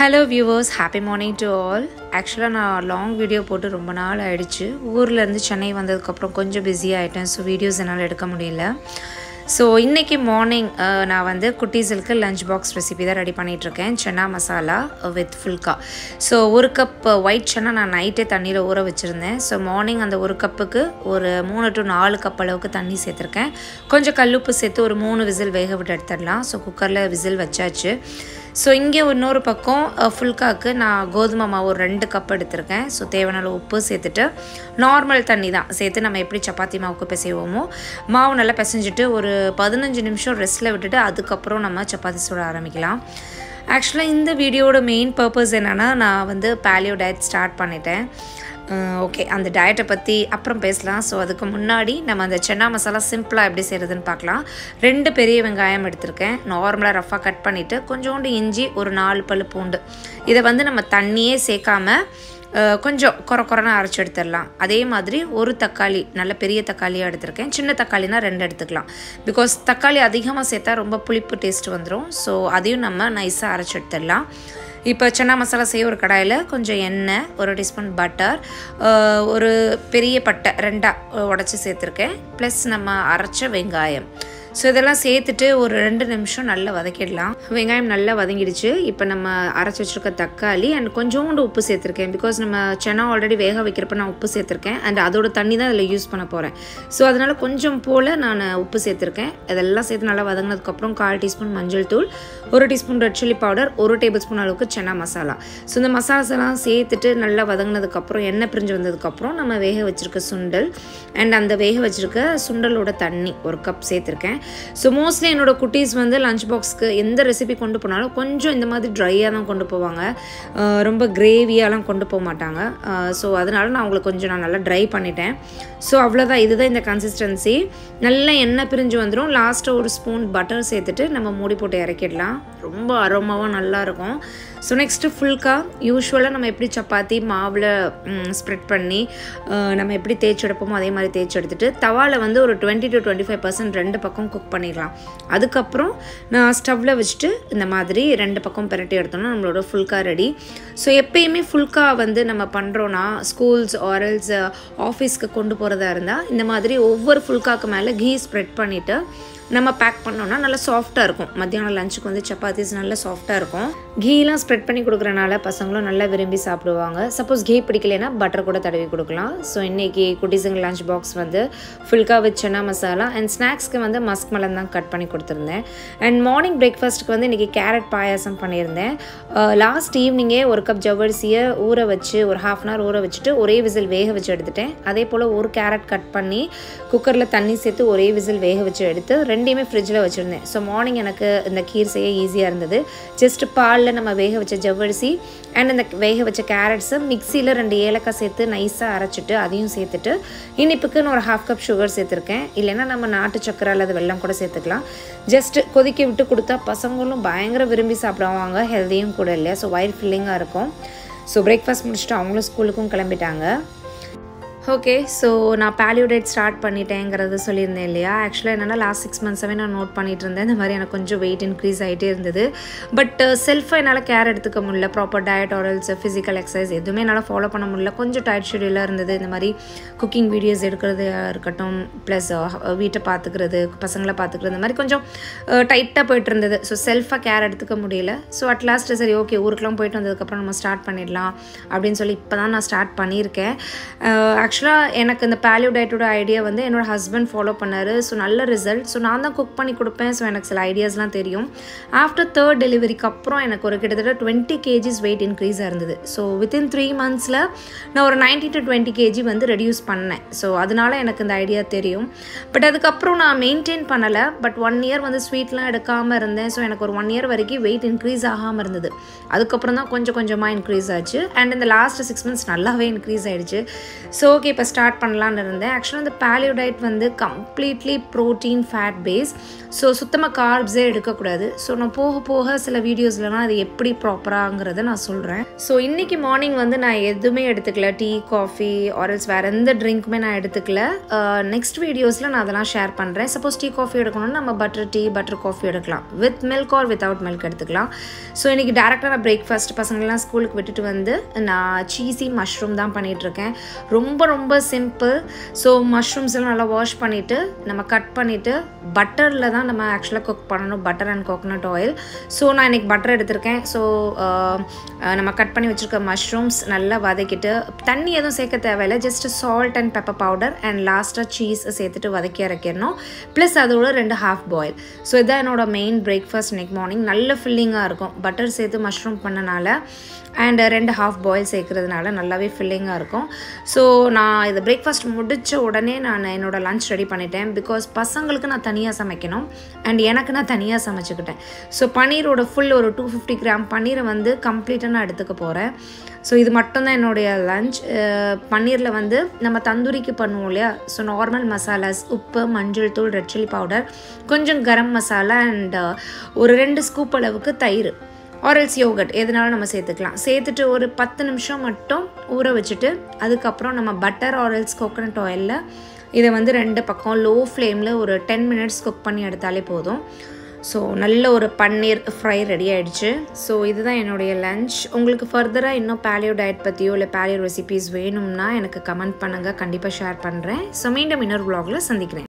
hello viewers happy morning to all ஆக்சுவலாக நான் long video போட்டு ரொம்ப நாள் ஆயிடுச்சு ஊர்லேருந்து சென்னை வந்ததுக்கப்புறம் கொஞ்சம் பிஸி ஆகிட்டேன் ஸோ வீடியோஸ் என்னால் எடுக்க முடியல ஸோ இன்றைக்கி மார்னிங் நான் வந்து குட்டீஸுக்கு லஞ்ச் பாக்ஸ் ரெசிபி தான் ரெடி பண்ணிகிட்ருக்கேன் சென்னா மசாலா வித் ஃபுல்கா ஸோ ஒரு கப் ஒயிட் சென்னா நான் நைட்டே தண்ணியில் ஊற வச்சுருந்தேன் ஸோ மார்னிங் அந்த ஒரு கப்புக்கு ஒரு மூணு டு நாலு கப் அளவுக்கு தண்ணி சேர்த்துருக்கேன் கொஞ்சம் கல்லுப்பு சேர்த்து ஒரு மூணு விசில் வேக விட்டு எடுத்துடலாம் ஸோ குக்கரில் விசில் வச்சாச்சு ஸோ இங்கே இன்னொரு பக்கம் ஃபுல்காக்கு நான் கோதுமை மாவு ஒரு ரெண்டு கப் எடுத்திருக்கேன் ஸோ தேவையான உப்பு சேர்த்துட்டு நார்மல் தண்ணி தான் சேர்த்து நம்ம எப்படி சப்பாத்தி மாவுக்கு பிசைவோமோ மாவு நல்லா பிசைஞ்சிட்டு ஒரு பதினஞ்சு நிமிஷம் ரெஸ்ட்டில் விட்டுட்டு அதுக்கப்புறம் நம்ம சப்பாத்தி சுட ஆரம்பிக்கலாம் ஆக்சுவலாக இந்த வீடியோட மெயின் பர்பஸ் என்னென்னா நான் வந்து பேலியோ டயட் ஸ்டார்ட் பண்ணிட்டேன் ஓகே அந்த டயட்டை பற்றி அப்புறம் பேசலாம் ஸோ அதுக்கு முன்னாடி நம்ம அந்த சென்னா மசாலா சிம்பிளாக எப்படி செய்கிறதுன்னு பார்க்கலாம் ரெண்டு பெரிய வெங்காயம் எடுத்திருக்கேன் நார்மலாக ரஃபாக கட் பண்ணிவிட்டு கொஞ்சோண்டு இஞ்சி ஒரு நாலு பல் பூண்டு இதை வந்து நம்ம தண்ணியே சேர்க்காம கொஞ்சம் குறை குறைன்னு அரைச்சி எடுத்துடலாம் அதே மாதிரி ஒரு தக்காளி நல்ல பெரிய தக்காளியாக எடுத்திருக்கேன் சின்ன தக்காளினா ரெண்டு எடுத்துக்கலாம் பிகாஸ் தக்காளி அதிகமாக சேர்த்தா ரொம்ப புளிப்பு டேஸ்ட் வந்துடும் ஸோ அதையும் நம்ம நைஸாக அரைச்சி எடுத்துடலாம் இப்போ சன்னா மசாலா செய்ய ஒரு கடாயில் கொஞ்சம் எண்ணெய் ஒரு டீஸ்பூன் பட்டர் ஒரு பெரிய பட்டை ரெண்டாக உடச்சி சேர்த்துருக்கேன் ப்ளஸ் நம்ம அரைச்ச வெங்காயம் ஸோ இதெல்லாம் சேர்த்துட்டு ஒரு ரெண்டு நிமிஷம் நல்லா வதக்கிடலாம் வெங்காயம் நல்லா வதங்கிடுச்சு இப்போ நம்ம அரைச்சி வச்சுருக்க தக்காளி அண்ட் கொஞ்சோண்டு உப்பு சேர்த்துருக்கேன் பிகாஸ் நம்ம சென்னா ஆல்ரெடி வேக வைக்கிறப்ப நான் உப்பு சேர்த்துருக்கேன் அண்ட் அதோட தண்ணி தான் அதில் யூஸ் பண்ண போகிறேன் ஸோ அதனால் கொஞ்சம் போல் நான் உப்பு சேர்த்துருக்கேன் இதெல்லாம் சேர்த்து நல்லா வதங்கினதுக்கப்புறம் கால் டீஸ்பூன் மஞ்சள் தூள் ஒரு டீஸ்பூன் ரெட் சில்லி பவுடர் ஒரு டேபிள் ஸ்பூன் அளவுக்கு சென்னா மசாலா ஸோ இந்த மசாலாஸ் எல்லாம் சேர்த்துட்டு நல்லா வதங்கினதுக்கப்புறம் எண்ணெய் பிரிஞ்சு வந்ததுக்கப்புறம் நம்ம வேக வச்சுருக்க சுண்டல் அண்ட் அந்த வேக வச்சுருக்க சுண்டலோட தண்ணி ஒரு கப் சேர்த்துருக்கேன் ஸோ மோஸ்ட்லி என்னோடய குட்டீஸ் வந்து லஞ்ச் பாக்ஸ்க்கு எந்த ரெசிபி கொண்டு போனாலும் கொஞ்சம் இந்த மாதிரி ட்ரையாக தான் கொண்டு போவாங்க ரொம்ப கிரேவியாலாம் கொண்டு போக மாட்டாங்க ஸோ அதனால நான் அவங்களுக்கு கொஞ்சம் நான் நல்லா ட்ரை பண்ணிட்டேன் ஸோ அவ்வளோதான் இதுதான் இந்த கன்சிஸ்டன்சி நல்லா எண்ணெய் பிரிஞ்சு வந்துடும் லாஸ்ட்டாக ஒரு ஸ்பூன் பட்டர் சேர்த்துட்டு நம்ம மூடி போட்டு இறக்கிடலாம் ரொம்ப அரோமாவாக நல்லாயிருக்கும் ஸோ நெக்ஸ்ட்டு ஃபுல்கா யூஸ்வலாக நம்ம எப்படி சப்பாத்தி மாவில் ஸ்ப்ரெட் பண்ணி நம்ம எப்படி தேய்ச்சி எடுப்போமோ அதே மாதிரி தேய்ச்சி எடுத்துகிட்டு தவாவில் வந்து ஒரு twenty to twenty five percent ரெண்டு பக்கம் குக் பண்ணிடலாம் அதுக்கப்புறம் நான் ஸ்டவ்வில் வச்சுட்டு இந்த மாதிரி ரெண்டு பக்கம் பிரட்டி எடுத்தோம்னா நம்மளோட ஃபுல்கா ரெடி ஸோ எப்பயுமே ஃபுல்கா வந்து நம்ம பண்ணுறோன்னா ஸ்கூல்ஸ் ஆரல்ஸ் ஆஃபீஸ்க்கு கொண்டு போகிறதா இருந்தால் இந்த மாதிரி ஒவ்வொரு ஃபுல்காக்கு மேலே கீ ஸ்ப்ரெட் பண்ணிவிட்டு நம்ம பேக் பண்ணோன்னா நல்லா சாஃப்டாக இருக்கும் மத்தியானம் லஞ்சுக்கு வந்து சப்பாத்திஸ் நல்லா சாஃப்டாக இருக்கும் கீலாம் ஸ்ப்ரெட் பண்ணி கொடுக்குறனால பசங்களும் நல்லா விரும்பி சாப்பிடுவாங்க சப்போஸ் கீ பிடிக்கலைன்னா பட்டர் கூட தடவி கொடுக்கலாம் ஸோ இன்றைக்கி குட்டீஸுங்க லஞ்ச் பாக்ஸ் வந்து ஃபுல்கா வித் சென்னா மசாலா அண்ட் ஸ்நாக்ஸ்க்கு வந்து மஸ்க் மலன் தான் கட் பண்ணி கொடுத்துருந்தேன் அண்ட் மார்னிங் பிரேக்ஃபாஸ்ட்டுக்கு வந்து இன்றைக்கி கேரட் பாயாசம் பண்ணியிருந்தேன் லாஸ்ட் ஈவினிங்கே ஒரு கப் ஜவ்வரிசியை ஊற வச்சு ஒரு ஹாஃப் அன் ஹவர் ஊற வச்சுட்டு ஒரே விசில் வேக வச்சு எடுத்துட்டேன் அதே போல் ஒரு கேரட் கட் பண்ணி குக்கரில் தண்ணி சேர்த்து ஒரே விசில் வேக வச்சு எடுத்து ரெண்டையுமே ஃப்ரிட்ஜில் வச்சுருந்தேன் ஸோ மார்னிங் எனக்கு இந்த கீர் செய்ய ஈஸியாக இருந்தது ஜஸ்ட் பாலில் நம்ம வேக வச்ச ஜவ்வரிசி அண்ட் இந்த வேக வச்ச கேரட்ஸை மிக்சியில் ரெண்டு ஏலக்காய் சேர்த்து நைஸாக அரைச்சிட்டு அதையும் சேர்த்துட்டு இனிப்புக்குன்னு ஒரு ஹாஃப் கப் சுகர் சேர்த்துருக்கேன் இல்லைன்னா நம்ம நாட்டு சக்கரை அல்லது வெள்ளம் கூட சேர்த்துக்கலாம் ஜஸ்ட் கொதிக்க விட்டு கொடுத்தா பசங்களும் பயங்கர விரும்பி சாப்பிடுவாங்க ஹெல்த்தியும் கூட இல்லையா ஸோ வயிறு ஃபில்லிங்காக இருக்கும் ஸோ பிரேக்ஃபாஸ்ட் முடிச்சுட்டு அவங்களும் ஸ்கூலுக்கும் கிளம்பிட்டாங்க ஓகே ஸோ நான் பேலியோ டேட் ஸ்டார்ட் பண்ணிட்டேங்கிறது சொல்லியிருந்தேன் இல்லையா ஆக்சுவலாக என்னென்னா லாஸ்ட் சிக்ஸ் மந்த்ஸாகவே நான் நோட் பண்ணிட்டு இருந்தேன் இந்த மாதிரி எனக்கு கொஞ்சம் வெயிட் இன்க்ரீஸ் ஆகிட்டே இருந்தது பட் செல்ஃபாக என்னால் கேர் எடுத்துக்க முடியல proper diet or else physical exercise எதுவுமே என்னால் ஃபாலோ பண்ண முடியல கொஞ்சம் டயட் ஷெடியூலாக இருந்தது இந்த மாதிரி குக்கிங் வீடியோஸ் எடுக்கிறது இருக்கட்டும் ப்ளஸ் வீட்டை பார்த்துக்கிறது பசங்களை பார்த்துக்கிறது இந்த மாதிரி கொஞ்சம் டைட்டாக போயிட்டு இருந்தது ஸோ செல்ஃபாக கேர் எடுத்துக்க முடியல ஸோ அட் லாஸ்ட்டு சரி ஓகே ஊருக்குலாம் போயிட்டு வந்ததுக்கப்புறம் நம்ம ஸ்டார்ட் பண்ணிடலாம் அப்படின்னு சொல்லி இப்போ தான் நான் ஸ்டார்ட் பண்ணியிருக்கேன் ஆக்சுவலாக எனக்கு இந்த பேலியோ டயட்டோட ஐடியா வந்து என்னோடய ஹஸ்பண்ட் ஃபாலோ பண்ணார் ஸோ நல்ல ரிசல்ட் ஸோ நான் தான் குக் பண்ணி கொடுப்பேன் ஸோ எனக்கு சில ஐடியாஸ்லாம் தெரியும் ஆஃப்டர் தேர்ட் டெலிவரிக்கு அப்புறம் எனக்கு ஒரு கிட்டத்தட்ட டுவெண்ட்டி கேஜிஸ் வெயிட் இன்க்ரீஸாக இருந்தது ஸோ வித்தின் த்ரீ மந்த்ஸில் நான் ஒரு நைன்டி டு டுவெண்ட்டி கேஜி வந்து ரெடியூஸ் பண்ணேன் ஸோ அதனால எனக்கு இந்த ஐடியா தெரியும் பட் அதுக்கப்புறம் நான் மெயின்டைன் பண்ணலை பட் ஒன் இயர் வந்து ஸ்வீட்லாம் எடுக்காமல் இருந்தேன் ஸோ எனக்கு ஒரு ஒன் இயர் வரைக்கும் வெயிட் இன்க்ரீஸ் ஆகாமல் இருந்தது அதுக்கப்புறம் தான் கொஞ்சம் கொஞ்சமாக இன்க்ரீஸ் ஆச்சு அண்ட் இந்த லாஸ்ட் சிக்ஸ் மந்த்ஸ் நல்லாவே இன்க்ரீஸ் ஆகிடுச்சு ஸோ ஓகே இப்போ ஸ்டார்ட் பண்ணலான்னு இருந்தேன் ஆக்சுவலாக இந்த பேலியோ டயட் வந்து completely protein fat base so சுத்தமாக கார்ப்ஸே எடுக்கக்கூடாது ஸோ நான் போக போக சில வீடியோஸ்லலாம் அது எப்படி ப்ராப்பராங்கிறத நான் சொல்கிறேன் ஸோ இன்றைக்கி மார்னிங் வந்து நான் எதுவுமே எடுத்துக்கல டீ காஃபி ஆரல்ஸ் வேறு எந்த ட்ரிங்க்குமே நான் எடுத்துக்கல நெக்ஸ்ட் வீடியோஸில் நான் அதெல்லாம் ஷேர் பண்ணுறேன் சப்போஸ் டீ காஃபி எடுக்கணும்னா நம்ம பட்டர் டீ பட்டர் காஃபி எடுக்கலாம் with milk or without milk எடுத்துக்கலாம் ஸோ இன்றைக்கி டேரெக்டாக நான் பிரேக்ஃபாஸ்ட் பசங்களெலாம் ஸ்கூலுக்கு விட்டுட்டு வந்து நான் சீஸி மஷ்ரூம் தான் பண்ணிகிட்ருக்கேன் ரொம்ப ரொம்ப சிம்பிள் ஸோ மஷ்ரூம்ஸ் எல்லாம் நல்லா வாஷ் பண்ணிவிட்டு நம்ம கட் பண்ணிவிட்டு பட்டரில் தான் நம்ம ஆக்சுவலாக குக் பண்ணணும் butter and coconut oil so நான் இன்றைக்கி பட்டர் எடுத்திருக்கேன் ஸோ நம்ம கட் பண்ணி வச்சுருக்க மஷ்ரூம்ஸ் நல்லா வதக்கிட்டு தண்ணி எதுவும் சேர்க்க தேவையில்லை just salt and pepper powder and லாஸ்ட்டாக சீஸ் சேர்த்துட்டு வதக்கி இறக்கிடணும் ப்ளஸ் அதோட ரெண்டு ஹாஃப் பாயில் ஸோ இதான் என்னோட மெயின் பிரேக்ஃபாஸ்ட் இன்னைக்கு மார்னிங் நல்ல ஃபில்லிங்காக இருக்கும் பட்டர் சேர்த்து மஷ்ரூம் பண்ணனால அண்ட் ரெண்டு ஹாஃப் பாயில் சேர்க்கறதுனால நல்லாவே ஃபில்லிங்காக இருக்கும் ஸோ நான் இது பிரேக்ஃபாஸ்ட் முடித்த உடனே நான் என்னோடய லஞ்ச் ரெடி பண்ணிட்டேன் பிகாஸ் பசங்களுக்கு நான் தனியாக சமைக்கணும் அண்ட் எனக்கு நான் தனியாக சமைச்சுக்கிட்டேன் ஸோ பன்னீரோட ஃபுல் ஒரு டூ ஃபிஃப்டி கிராம் பன்னீரை வந்து கம்ப்ளீட்டாக நான் எடுத்துக்க போகிறேன் ஸோ இது மட்டும்தான் என்னுடைய லஞ்ச் பன்னீரில் வந்து நம்ம தந்தூரிக்கு பண்ணுவோம் இல்லையா ஸோ நார்மல் மசாலாஸ் உப்பு மஞ்சள் தூள் ரெட் சில்லி பவுடர் கொஞ்சம் கரம் மசாலா அண்ட் ஒரு ரெண்டு ஸ்கூப் அளவுக்கு தயிர் ஆரல்ஸ் யோகட் எதுனாலும் நம்ம சேர்த்துக்கலாம் சேர்த்துட்டு ஒரு பத்து நிமிஷம் மட்டும் ஊற வச்சுட்டு அதுக்கப்புறம் நம்ம பட்டர் ஆரல்ஸ் கோகனட் ஆயிலில் இதை வந்து ரெண்டு பக்கம் லோ ஃப்ளேமில் ஒரு டென் மினிட்ஸ் குக் பண்ணி எடுத்தாலே போதும் ஸோ நல்ல ஒரு பன்னீர் ஃப்ரை ரெடி ஆகிடுச்சு ஸோ இதுதான் என்னுடைய லஞ்ச் உங்களுக்கு ஃபர்தராக இன்னும் பேலியோ டயட் பற்றியோ இல்லை பேலியோ ரெசிபீஸ் வேணும்னா எனக்கு கமெண்ட் பண்ணுங்கள் கண்டிப்பாக ஷேர் பண்ணுறேன் ஸோ மீண்டும் இன்னொரு வ்ளாகில் சந்திக்கிறேன்